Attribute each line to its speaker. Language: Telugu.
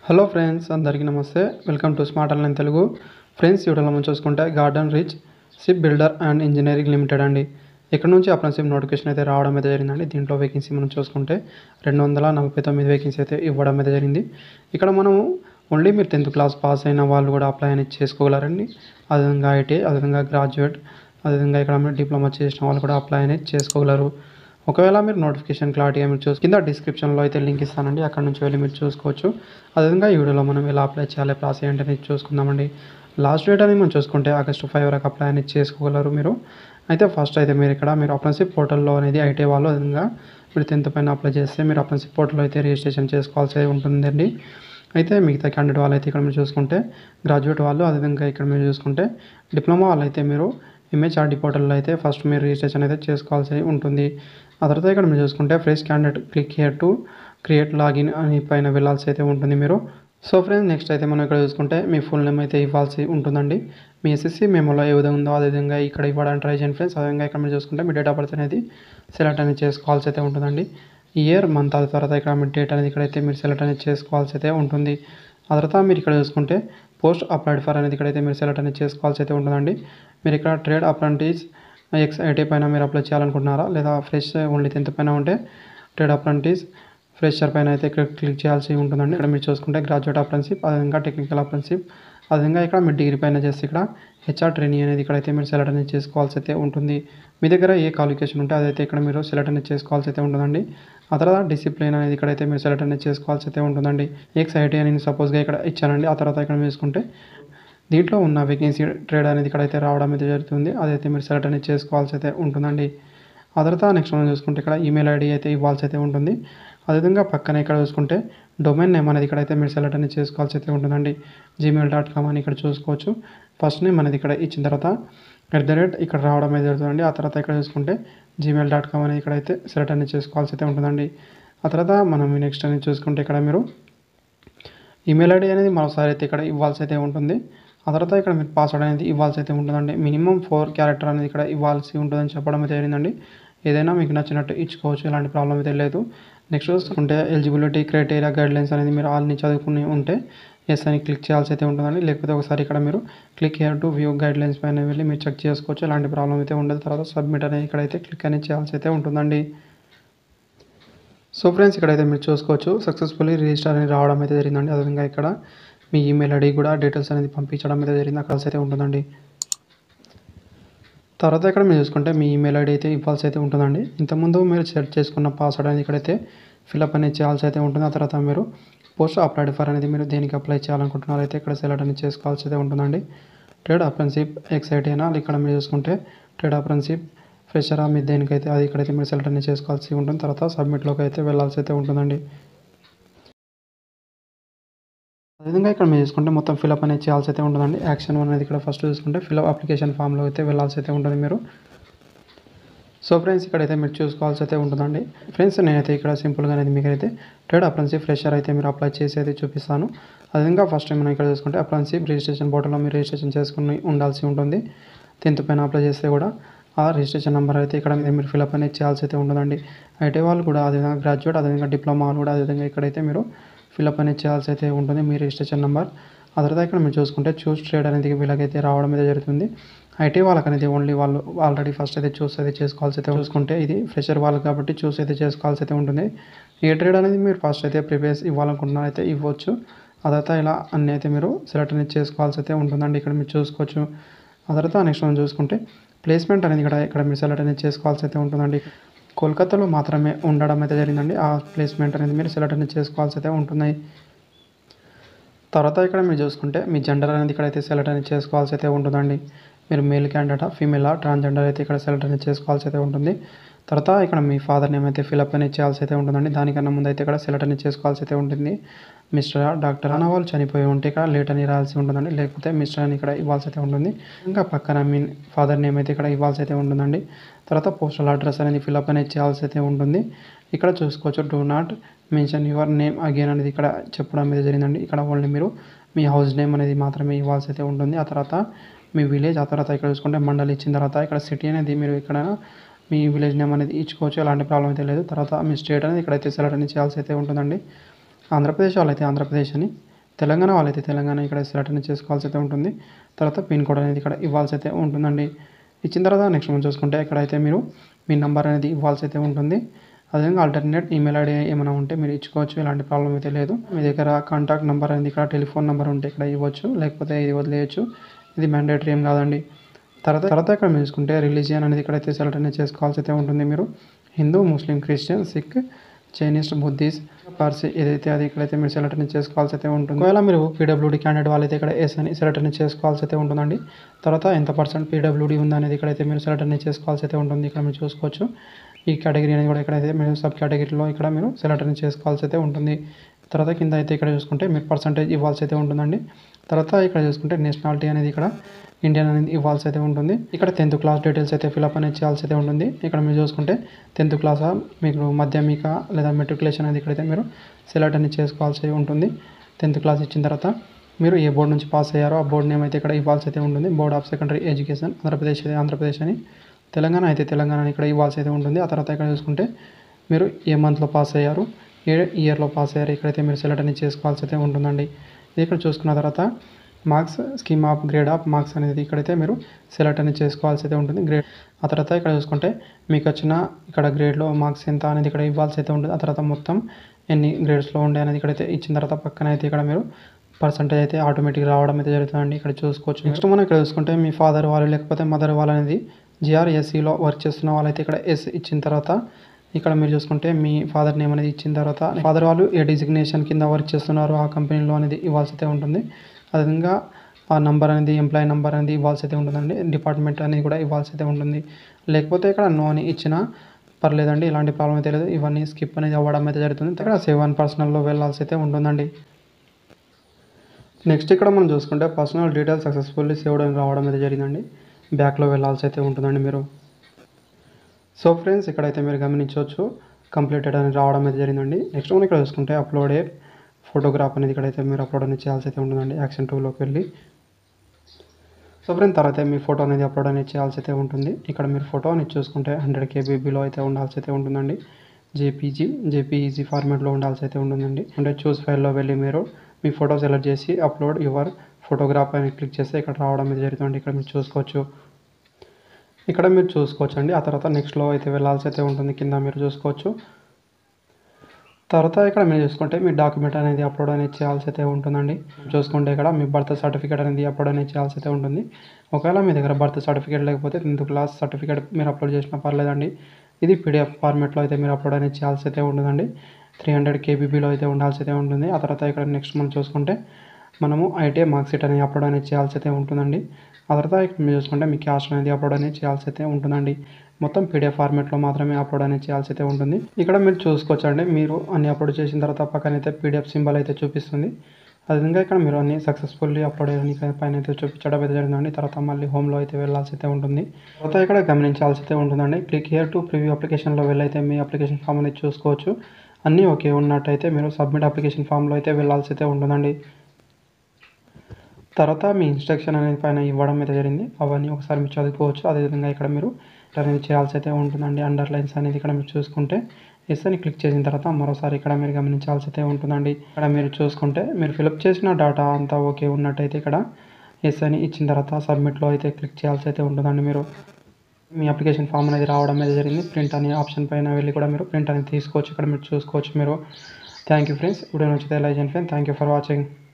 Speaker 1: హలో ఫ్రెండ్స్ అందరికీ నమస్తే welcome to smart online Telugu friends వీడియోలో మనం చూసుకుంటే Garden Reach Shipbuilder and Engineering Limited అండి ఇక్కడ నుంచి అప్రెంటిస్షిప్ నోటిఫికేషన్ అయితే రావడం అయితే జరిగిందండి దీంట్లో వేకెన్సీ మనం చూసుకుంటే రెండు వందల నలభై తొమ్మిది వేకెన్సీ అయితే ఇవ్వడం అయితే జరిగింది ఇక్కడ మనము ఓన్లీ మీరు టెన్త్ క్లాస్ పాస్ అయిన వాళ్ళు కూడా అప్లై అనేది చేసుకోగలరండి అదేవిధంగా ఐటీ అదేవిధంగా గ్రాడ్యుయేట్ అదేవిధంగా ఇక్కడ మీరు డిప్లొమా చేసిన వాళ్ళు కూడా అప్లై అనేది చేసుకోగలరు ఒకవేళ మీరు నోటిఫికేషన్ క్లారిటీగా మీరు చూసి కింద డిస్క్రిప్షన్లో అయితే లింక్ ఇస్తానండి అక్కడ నుంచి వెళ్ళి మీరు చూసుకోవచ్చు అదేవిధంగా ఈ వీడియోలో మనం ఎలా అప్లై చేయాలి ప్రాసెస్ ఏంటి అనేది చూసుకుందామండి లాస్ట్ డేట్ అనేది మనం చూసుకుంటే ఆగస్టు ఫైవ్ వరకు అప్లై అనేది చేసుకోగలరు మీరు అయితే ఫస్ట్ అయితే మీరు ఇక్కడ మీరు అప్రెంటిస్షిప్ పోర్టల్లో అనేది ఐటీ వాళ్ళు అదేవిధంగా మీరు టెన్త్ పైన అప్లై చేస్తే మీరు అప్రెంటిస్షిప్ పోర్టల్లో అయితే రిజిస్ట్రేషన్ చేసుకోవాల్సి ఉంటుందండి అయితే మిగతా క్యాండిడేట్ వాళ్ళు అయితే ఇక్కడ మీరు చూసుకుంటే గ్రాడ్యుయేట్ వాళ్ళు అదేవిధంగా ఇక్కడ మీరు చూసుకుంటే డిప్లొమా వాళ్ళు అయితే మీరు ఎంహెచ్ఆర్డి పోర్టల్లో అయితే ఫస్ట్ మీరు రిజిస్ట్రేషన్ అయితే చేసుకోవాల్సి ఉంటుంది ఆ తర్వాత ఇక్కడ మీరు చూసుకుంటే fresh candidate click here to create login అని పైన వెళ్ళాల్సి అయితే ఉంటుంది మీరు సో ఫ్రెండ్స్ నెక్స్ట్ అయితే మనం ఇక్కడ చూసుకుంటే మీ ఫుల్ నేమ్ అయితే ఇవ్వాల్సి ఉంటుందండి మీ ఎస్ఎస్సి మెమోలో ఏ విధంగా ఉందో అదేవిధంగా ఇక్కడ ఇవ్వడానికి ట్రై చేయండి ఫ్రెండ్స్ అదేవిధంగా ఇక్కడ మీరు చూసుకుంటే మీ డేట్ ఆఫ్ బర్త్ అనేది సెలెక్ట్ అనేది చేసుకోవాల్సి అయితే ఉంటుందండి ఇయర్ మంత్ ఆ తర్వాత ఇక్కడ మీ డేట్ అనేది ఇక్కడైతే మీరు సెలెక్ట్ అనేది చేసుకోవాల్సి అయితే ఉంటుంది ఆ తర్వాత మీరు ఇక్కడ చూసుకుంటే పోస్ట్ అప్లైడ్ ఫర్ అనేది ఇక్కడైతే మీరు సెలెక్ట్ అనేది చేసుకోవాల్సి అయితే ఉంటుందండి మీరు ఇక్కడ ట్రేడ్ అప్రెంటిస్ ఎక్స్ ఐటీ పైన మీరు అప్లై చేయాలనుకుంటున్నారా లేదా ఫ్రెష్ ఓన్లీ టెన్త్ పైన ఉంటే ట్రేడ్ అప్రెంటిస్ ఫ్రెషర్ పైన అయితే ఇక్కడ క్లిక్ చేయాల్సి ఉంటుందండి ఇక్కడ మీరు చూసుకుంటే గ్రాడ్యుయేట్ అప్రెంటిషిప్ అదేవిధంగా టెక్నికల్ అప్రెంటిషిప్ అదేవిధంగా ఇక్కడ మీరు డిగ్రీ పైన చేస్తే ఇక్కడ హెచ్ఆర్ ట్రైనింగ్ అనేది ఇక్కడైతే మీరు సెలెక్ట్ అనేది చేసుకోవాల్సి అయితే ఉంటుంది మీ దగ్గర ఏ క్వాలిఫికేషన్ ఉంటే అదైతే ఇక్కడ మీరు సెలెక్ట్ అనేది చేసుకోవాల్సి అయితే ఉంటుందండి ఆ తర్వాత డిసిప్లిన్ అనేది ఇక్కడైతే మీరు సెలెక్ట్ అనేది చేసుకోవాల్సి అయితే ఉంటుందండి ఎక్స్ ఐటీ అని సపోజ్గా ఇక్కడ ఇచ్చానండి ఆ తర్వాత ఇక్కడ మీరు చూసుకుంటే దీంట్లో ఉన్న వేకెన్సీ ట్రేడ్ అనేది ఇక్కడైతే రావడం అయితే జరుగుతుంది అదైతే మీరు సెలెక్ట్ అనేది చేసుకోవాల్సి అయితే ఉంటుందండి ఆ తర్వాత నెక్స్ట్ మనం చూసుకుంటే ఇక్కడ ఈమెయిల్ ఐడి అయితే ఇవ్వాల్సి అయితే ఉంటుంది అదేవిధంగా పక్కన ఇక్కడ చూసుకుంటే డొమైన్ నేమ్ అనేది ఇక్కడైతే మీరు సెలెక్ట్ అనేది చేసుకోవాల్సి అయితే ఉంటుందండి జీమెయిల్ డాట్ కామ్ అని ఇక్కడ చూసుకోవచ్చు ఫస్ట్ నేమ్ అనేది ఇక్కడ ఇచ్చిన తర్వాత ఎట్ ద రేట్ ఇక్కడ రావడం అయితే జరుగుతుందండి ఆ తర్వాత ఇక్కడ చూసుకుంటే జీమెయిల్ డాట్ కామ్ అనేది ఇక్కడైతే సెలెక్ట్ అనేది చేసుకోవాల్సి అయితే ఉంటుందండి ఆ తర్వాత మనం నెక్స్ట్ అనేది చూసుకుంటే ఇక్కడ మీరు ఈమెయిల్ ఐడి అనేది మరోసారి అయితే ఇక్కడ ఇవ్వాల్సి అయితే ఉంటుంది ఆ తర్వాత ఇక్కడ మీరు పాస్వర్డ్ అనేది ఇవ్వాల్సి అయితే ఉంటుందండి మినిమం ఫోర్ క్యారెక్టర్ అనేది ఇక్కడ ఇవ్వాల్సి ఉంటుందని చెప్పడం అయితే జరిగిందండి ఏదైనా మీకు నచ్చినట్టు ఇచ్చుకోవచ్చు ఎలాంటి ప్రాబ్లం అయితే లేదు నెక్స్ట్ చూసుకుంటే ఎలిజిబిలిటీ క్రైటీరియా గైడ్లైన్స్ అనేది మీరు ఆల్ని చదువుకుని ఉంటే ఎస్ అని క్లిక్ చేయాల్సి అయితే ఉంటుందండి లేకపోతే ఒకసారి ఇక్కడ మీరు click here to view guidelines పైన వెళ్ళి మీరు చెక్ చేసుకోవచ్చు ఎలాంటి ప్రాబ్లం అయితే ఉండదు తర్వాత సబ్మిట్ అనేది ఇక్కడైతే క్లిక్ అనేది చేయాల్సి అయితే ఉంటుందండి సో ఫ్రెండ్స్ ఇక్కడైతే మీరు చూసుకోవచ్చు సక్సెస్ఫుల్లీ రిజిస్టర్ అనేది రావడం అయితే జరిగిందండి అదేవిధంగా ఇక్కడ మీ ఈమెయిల్ ఐడి కూడా డీటెయిల్స్ అనేది పంపించడం అయితే జరిగింది అక్కడ అయితే ఉంటుందండి తర్వాత ఇక్కడ మీరు చూసుకుంటే మీ ఈమెయిల్ ఐడి అయితే ఇవ్వాల్సి అయితే ఉంటుందండి ఇంతకుముందు మీరు సెట్ చేసుకున్న పాస్వర్డ్ అనేది ఇక్కడైతే ఫిల్అప్ అనేది చేయాల్సి అయితే ఉంటుంది ఆ తర్వాత మీరు పోస్ట్ అప్లైడ్ ఫర్ అనేది మీరు దేనికి అప్లై చేయాలనుకుంటున్నారో అయితే ఇక్కడ సెలెక్ట్ అనేది చేసుకోవాల్సి అయితే ఉంటుందండి ట్రేడ్ అప్రెన్షిప్ ఎక్సైటీ అయినా ఇక్కడ మీరు చూసుకుంటే ట్రేడ్ అప్రెన్షిప్ ఫ్రెషరా మీరు దేనికైతే అది ఇక్కడైతే మీరు సెలెక్ట్ అనేది చేసుకోవాల్సి ఉంటుంది తర్వాత సబ్మిట్లోకి అయితే వెళ్ళాల్సి అయితే ఉంటుందండి అదేవిధంగా ఇక్కడ మీరు చూసుకుంటే మొత్తం ఫిల్అప్ అనేది చేయాల్సి అయితే ఉంటుందండి యాక్షన్ వన్ అనేది ఇక్కడ ఫస్ట్ చూసుకుంటే ఫిల్అప్ అప్లికేషన్ ఫామ్లో అయితే వెళ్ళాల్సి అయితే ఉంటుంది మీరు సో ఫ్రెండ్స్ ఇక్కడైతే మీరు చూసుకోవాల్సి అయితే ఉంటుందండి ఫ్రెండ్స్ నేనైతే ఇక్కడ సింపుల్గా అనేది మీకు అయితే ట్రేడ్ అప్రెన్సిప్ ఫ్రెషర్ అయితే మీరు అప్లై చేసి అయితే చూపిస్తాను అదేవిధంగా ఫస్ట్ టైం మనం ఇక్కడ చూసుకుంటే అప్రెన్సిప్ రిజిస్ట్రేషన్ పోర్టల్లో మీరు రిజిస్ట్రేషన్ చేసుకుని ఉండాల్సి ఉంటుంది టెన్త్ పైన అప్లై చేస్తే కూడా ఆ రిజిస్ట్రేషన్ నెంబర్ అయితే ఇక్కడ మీరు ఫిల్అప్ అనేది చేయాల్సి అయితే ఉంటుందండి ఐటీ వాళ్ళు కూడా అదేవిధంగా గ్రాడ్యుయేట్ అదేవిధంగా డిప్లొమా వాళ్ళు కూడా అదేవిధంగా ఇక్కడైతే మీరు ఫిల్అప్ అనేది చేయాల్సి అయితే ఉంటుంది మీ రిజిస్ట్రేషన్ నెంబర్ ఆ తర్వాత ఇక్కడ మీరు చూసుకుంటే చూస్ ట్రేడ్ అనేది వీళ్ళకైతే రావడం అయితే జరుగుతుంది ఐటీ వాళ్ళకి అనేది ఓన్లీ వాళ్ళు ఆల్రెడీ ఫస్ట్ అయితే చూస్ అయితే చేసుకోవాల్సి అయితే చూసుకుంటే ఇది ఫ్రెషర్ వాళ్ళకి కాబట్టి చూస్ అయితే చేసుకోవాల్సి అయితే ఉంటుంది ఏ ట్రేడ్ అనేది మీరు ఫస్ట్ అయితే ప్రిపేర్ ఇవ్వాలనుకుంటున్నారు అయితే ఇవ్వచ్చు ఆ తర్వాత ఇలా అన్నీ అయితే మీరు సెలెక్ట్ అనేది చేసుకోవాల్సి అయితే ఉంటుందండి ఇక్కడ మీరు చూసుకోవచ్చు ఆ తర్వాత నెక్స్ట్ మనం చూసుకుంటే ప్లేస్మెంట్ అనేది ఇక్కడ ఇక్కడ మీరు సెలెక్ట్ అనేది చేసుకోవాల్సి అయితే ఉంటుందండి కోల్కతాలో మాత్రమే ఉండడం అయితే జరిగిందండి ఆ ప్లేస్మెంట్ అనేది మీరు సెలెక్ట్ అనేది చేసుకోవాల్సి అయితే ఉంటుంది తర్వాత ఇక్కడ మీరు చూసుకుంటే మీ జెండర్ అనేది ఇక్కడైతే సెలెక్ట్ అనేది చేసుకోవాల్సి అయితే ఉంటుందండి మీరు మేల్ క్యాండిడేటా ఫీమేలా ట్రాన్స్జెండర్ అయితే ఇక్కడ సెలెక్ట్ అనేది చేసుకోవాల్సి అయితే ఉంటుంది తర్వాత ఇక్కడ మీ ఫాదర్ నేమ్ అయితే ఫిల్అప్ అనేది చేయాల్సి అయితే ఉంటుందండి దానికన్నా ముందు అయితే ఇక్కడ సెలెక్ట్ అనేది చేసుకోవాల్సి అయితే ఉంటుంది మిస్టర్ డాక్టర్ అన్న వాళ్ళు చనిపోయి ఉంటే ఇక్కడ లేట్ అని రాయాల్సి ఉంటుందండి లేకపోతే మిస్టర్ అని ఇక్కడ ఇవ్వాల్సి అయితే ఉంటుంది ఇంకా పక్కన మీ ఫాదర్ నేమ్ అయితే ఇక్కడ ఇవ్వాల్సి అయితే ఉంటుందండి తర్వాత పోస్టల్ అడ్రస్ అనేది ఫిల్అప్ అనేది చేయాల్సి అయితే ఉంటుంది ఇక్కడ చూసుకోవచ్చు do not mention your name again అనేది ఇక్కడ చెప్పడం మీద జరిగిందండి ఇక్కడ ఓన్లీ మీరు మీ హౌస్ నేమ్ అనేది మాత్రమే ఇవ్వాల్సి అయితే ఉంటుంది ఆ తర్వాత మీ విలేజ్ ఆ తర్వాత ఇక్కడ చూసుకుంటే మండలి ఇచ్చిన తర్వాత ఇక్కడ సిటీ అనేది మీరు ఇక్కడ మీ విలేజ్ నేమ్ అనేది ఇచ్చుకోవచ్చు ఎలాంటి ప్రాబ్లం అయితే లేదు తర్వాత మీ స్టేట్ అనేది ఇక్కడైతే సెలెక్ట్ అనేది చేయాల్సి అయితే ఉంటుందండి ఆంధ్రప్రదేశ్ వాళ్ళైతే ఆంధ్రప్రదేశ్ అని తెలంగాణ వాళ్ళైతే తెలంగాణ ఇక్కడ సెలెక్ట్ అనేది చేసుకోవాల్సి అయితే ఉంటుంది తర్వాత పిన్ కోడ్ అనేది ఇక్కడ ఇవ్వాల్సి అయితే ఉంటుందండి ఇచ్చిన తర్వాత నెక్స్ట్ మనం చూసుకుంటే ఇక్కడైతే మీరు మీ నెంబర్ అనేది ఇవ్వాల్సి అయితే ఉంటుంది అదేవిధంగా ఆల్టర్నేట్ ఈమెయిల్ ఐడి ఏమైనా ఉంటే మీరు ఇచ్చుకోవచ్చు ఎలాంటి ప్రాబ్లం అయితే లేదు మీ దగ్గర కాంటాక్ట్ నెంబర్ అనేది ఇక్కడ టెలిఫోన్ నెంబర్ ఉంటే ఇక్కడ ఇవ్వచ్చు లేకపోతే ఇది వదిలేయచ్చు ఇది మ్యాండేటరీ ఏం కాదండి తర్వాత తర్వాత ఇక్కడ మీరు చూసుకుంటే రిలీజియన్ అనేది ఇక్కడైతే సెలెక్ట్ అనేది చేసుకోవాల్సి అయితే ఉంటుంది మీరు Hindu Muslim Christian Sikh Chinese Buddhist Parsi ఏదైతే అది ఇక్కడైతే మీరు సెలెక్ట్ అనేది చేసుకోవాల్సి అయితే ఉంటుంది ఒకవేళ మీరు పీడబ్ల్యూడీ క్యాండిడేట్ వాళ్ళైతే ఇక్కడ ఎస్ అని సెలెక్ట్ అనేది చేసుకోవాల్సి అయితే ఉంటుందండి తర్వాత ఎంత పర్సెంట్ పీడబ్ల్యూడీ ఉంది అనేది ఇక్కడైతే మీరు సెలెక్ట్ అనేది చేసుకోవాల్సి అయితే ఉంటుంది ఇక్కడ మీరు చూసుకోవచ్చు ఈ కేటగిరీ అనేది కూడా ఇక్కడైతే మీరు సబ్ కేటగిరీలో ఇక్కడ మీరు సెలెక్ట్ అనేది చేసుకోవాల్సి అయితే ఉంటుంది తర్వాత కింద అయితే ఇక్కడ చూసుకుంటే మీరు పర్సంటేజ్ ఇవ్వాల్సి అయితే ఉంటుందండి తర్వాత ఇక్కడ చూసుకుంటే నేషనాలిటీ అనేది ఇక్కడ ఇండియన్ అనేది ఇవ్వాల్సి అయితే ఉంటుంది ఇక్కడ టెన్త్ క్లాస్ డీటెయిల్స్ అయితే ఫిల్అప్ అనేది చేయాల్సి అయితే ఉంటుంది ఇక్కడ మీరు చూసుకుంటే టెన్త్ క్లాసా మీకు మాధ్యమిక లేదా మెట్రికులేషన్ అనేది ఇక్కడైతే మీరు సెలెక్ట్ అనేది చేసుకోవాల్సి ఉంటుంది టెన్త్ క్లాస్ ఇచ్చిన తర్వాత మీరు ఏ బోర్డు నుంచి పాస్ అయ్యారో ఆ బోర్డు నేమ్ అయితే ఇక్కడ ఇవ్వాల్సి అయితే ఉంటుంది board of secondary education Andhra Pradesh అయితే ఆంధ్రప్రదేశ్ అని తెలంగాణ అయితే తెలంగాణ అని ఇక్కడ ఇవ్వాల్సి అయితే ఉంటుంది ఆ తర్వాత ఇక్కడ చూసుకుంటే మీరు ఏ మంత్లో పాస్ అయ్యారు ఏ ఇయర్లో పాస్ అయ్యారు ఇక్కడైతే మీరు సెలెక్ట్ అనేది చేసుకోవాల్సి అయితే ఉంటుందండి ఇది ఇక్కడ చూసుకున్న తర్వాత marks scheme of grade of marks అనేది ఇక్కడైతే మీరు సెలెక్ట్ అనేది చేసుకోవాల్సి అయితే ఉంటుంది గ్రేడ్ ఆ తర్వాత ఇక్కడ చూసుకుంటే మీకు వచ్చిన ఇక్కడ గ్రేడ్లో మార్క్స్ ఎంత అనేది ఇక్కడ ఇవ్వాల్సి అయితే ఉంటుంది ఆ తర్వాత మొత్తం ఎన్ని గ్రేడ్స్లో ఉండే అనేది ఇక్కడైతే ఇచ్చిన తర్వాత పక్కన అయితే ఇక్కడ మీరు పర్సంటేజ్ అయితే ఆటోమేటిక్ రావడం అయితే జరుగుతుందండి ఇక్కడ చూసుకోవచ్చు నెక్స్ట్ మనం ఇక్కడ చూసుకుంటే మీ ఫాదర్ వాళ్ళు లేకపోతే మదర్ వాళ్ళు అనేది జిఆర్ఎస్సిలో వర్క్ చేస్తున్న వాళ్ళైతే ఇక్కడ ఎస్ ఇచ్చిన తర్వాత ఇక్కడ మీరు చూసుకుంటే మీ ఫాదర్ నేమ్ అనేది ఇచ్చిన తర్వాత ఫాదర్ వాళ్ళు ఏ డిజిగ్నేషన్ కింద వర్క్ చేస్తున్నారు ఆ కంపెనీలో అనేది ఇవ్వాల్సి అయితే ఉంటుంది అదేవిధంగా ఆ నంబర్ అనేది ఎంప్లాయీ నెంబర్ అనేది ఇవ్వాల్సి అయితే ఉంటుందండి డిపార్ట్మెంట్ అనేది కూడా ఇవ్వాల్సి అయితే ఉంటుంది లేకపోతే ఇక్కడ నో అని ఇచ్చిన పర్లేదండి ఇలాంటి ప్రాబ్లం అయితే లేదు ఇవన్నీ స్కిప్ అనేది అవ్వడం అయితే జరుగుతుంది ఇక్కడ సేవ్ వన్ పర్సనల్లో వెళ్ళాల్సి అయితే ఉంటుందండి నెక్స్ట్ ఇక్కడ మనం చూసుకుంటే పర్సనల్ డీటెయిల్స్ సక్సెస్ఫుల్లీ సేవ్డ్ అని రావడం అయితే జరిగిందండి బ్యాక్లో వెళ్ళాల్సి అయితే ఉంటుందండి మీరు సో ఫ్రెండ్స్ ఇక్కడైతే మీరు గమనించవచ్చు కంప్లీటెడ్ అని రావడం అయితే జరిగిందండి నెక్స్ట్ మనం ఇక్కడ చూసుకుంటే అప్లోడ్ ఏ ఫోటోగ్రాఫ్ అనేది ఇక్కడైతే మీరు అప్లోడ్ అనేది చేయాల్సి అయితే ఉంటుందండి యాక్షన్ టూలోకి వెళ్ళి సో ఫ్రెండ్ తర్వాత మీ ఫోటో అనేది అప్లోడ్ అనేది చేయాల్సి అయితే ఉంటుంది ఇక్కడ మీరు ఫోటో అనేది చూసుకుంటే హండ్రెడ్ కేబీబీలో అయితే ఉండాల్సి అయితే ఉంటుందండి జేపీజీ జేపీఈజీ ఫార్మాట్లో ఉండాల్సి అయితే ఉంటుందండి అంటే చూస్ ఫైల్లో వెళ్ళి మీరు మీ ఫోటో సెలెక్ట్ చేసి అప్లోడ్ యువర్ ఫోటోగ్రాఫ్ అని క్లిక్ చేస్తే ఇక్కడ రావడం అనేది జరుగుతుంది ఇక్కడ మీరు చూసుకోవచ్చు ఇక్కడ మీరు చూసుకోవచ్చు అండి ఆ తర్వాత నెక్స్ట్లో అయితే వెళ్ళాల్సి అయితే ఉంటుంది కింద మీరు చూసుకోవచ్చు తర్వాత ఇక్కడ మీరు చూసుకుంటే మీ డాక్యుమెంట్ అనేది అప్లోడ్ అనేది చేయాల్సి అయితే ఉంటుందండి చూసుకుంటే ఇక్కడ మీ బర్త్ సర్టిఫికేట్ అనేది అప్లోడ్ అనేది చేయాల్సి అయితే ఉంటుంది ఒకవేళ మీ దగ్గర బర్త్ సర్టిఫికేట్ లేకపోతే టెన్త్ క్లాస్ సర్టిఫికేట్ మీరు అప్లోడ్ చేసినా పర్లేదండి ఇది పీడిఎఫ్ ఫార్మేట్లో అయితే మీరు అప్లోడ్ అనేది చేయాల్సి అయితే ఉంటుందండి త్రీ హండ్రెడ్ కేబీబీలో అయితే ఉండాల్సి అయితే ఉంటుంది ఆ తర్వాత ఇక్కడ నెక్స్ట్ మనం చూసుకుంటే మనము ఐటీఐ మార్క్ షీట్ అనేది అప్లోడ్ అనేది చేయాల్సి అయితే ఉంటుందండి ఆ తర్వాత ఇక్కడ మీరు చూసుకుంటే మీ క్యాష్ అనేది అప్లోడ్ అనేది చేయాల్సి అయితే ఉంటుందండి మొత్తం పీడిఎఫ్ ఫార్మేట్లో మాత్రమే అప్లోడ్ అనేది చేయాల్సి అయితే ఉంటుంది ఇక్కడ మీరు చూసుకోవచ్చు అండి మీరు అన్ని అప్లోడ్ చేసిన తర్వాత పక్కన అయితే పీడిఎఫ్ సింబల్ అయితే చూపిస్తుంది అదేవిధంగా ఇక్కడ మీరు అన్ని సక్సెస్ఫుల్లీ అప్లోడ్ అయ్యాయి పైన అయితే చూపించడం అయితే జరిగిందండి తర్వాత మళ్ళీ హోమ్లో అయితే వెళ్ళాల్సి అయితే ఉంటుంది తర్వాత ఇక్కడ గమనించాల్సి అయితే ఉంటుందండి క్లిక్ హియర్ టు ప్రివ్యూ అప్లికేషన్లో వెళ్ళైతే మీ అప్లికేషన్ ఫామ్ అనేది చూసుకోవచ్చు అన్నీ ఓకే ఉన్నట్టయితే మీరు సబ్మిట్ అప్లికేషన్ ఫామ్లో అయితే వెళ్ళాల్సి అయితే ఉంటుందండి తర్వాత మీ ఇన్స్ట్రక్షన్ అనేది పైన ఇవ్వడం అయితే జరిగింది అవన్నీ ఒకసారి మీరు చదువుకోవచ్చు అదేవిధంగా ఇక్కడ మీరు అనేది చేయాల్సి అయితే ఉంటుందండి అండర్లైన్స్ అనేది ఇక్కడ మీరు చూసుకుంటే ఎస్ అని క్లిక్ చేసిన తర్వాత మరోసారి ఇక్కడ మీరు గమనించాల్సి అయితే ఉంటుందండి ఇక్కడ మీరు చూసుకుంటే మీరు ఫిలప్ చేసిన డేటా అంతా ఓకే ఉన్నట్టయితే ఇక్కడ ఎస్ అని ఇచ్చిన తర్వాత సబ్మిట్లో అయితే క్లిక్ చేయాల్సి అయితే ఉంటుందండి మీరు మీ అప్లికేషన్ ఫామ్ అనేది రావడం అనేది జరిగింది ప్రింట్ అనే ఆప్షన్ పైన వెళ్ళి కూడా మీరు ప్రింట్ అనేది తీసుకోవచ్చు ఇక్కడ మీరు చూసుకోవచ్చు మీరు థ్యాంక్ యూ ఫ్రెండ్స్ వీడియో నచ్చితే లైక్ చేయండి friend thank you for watching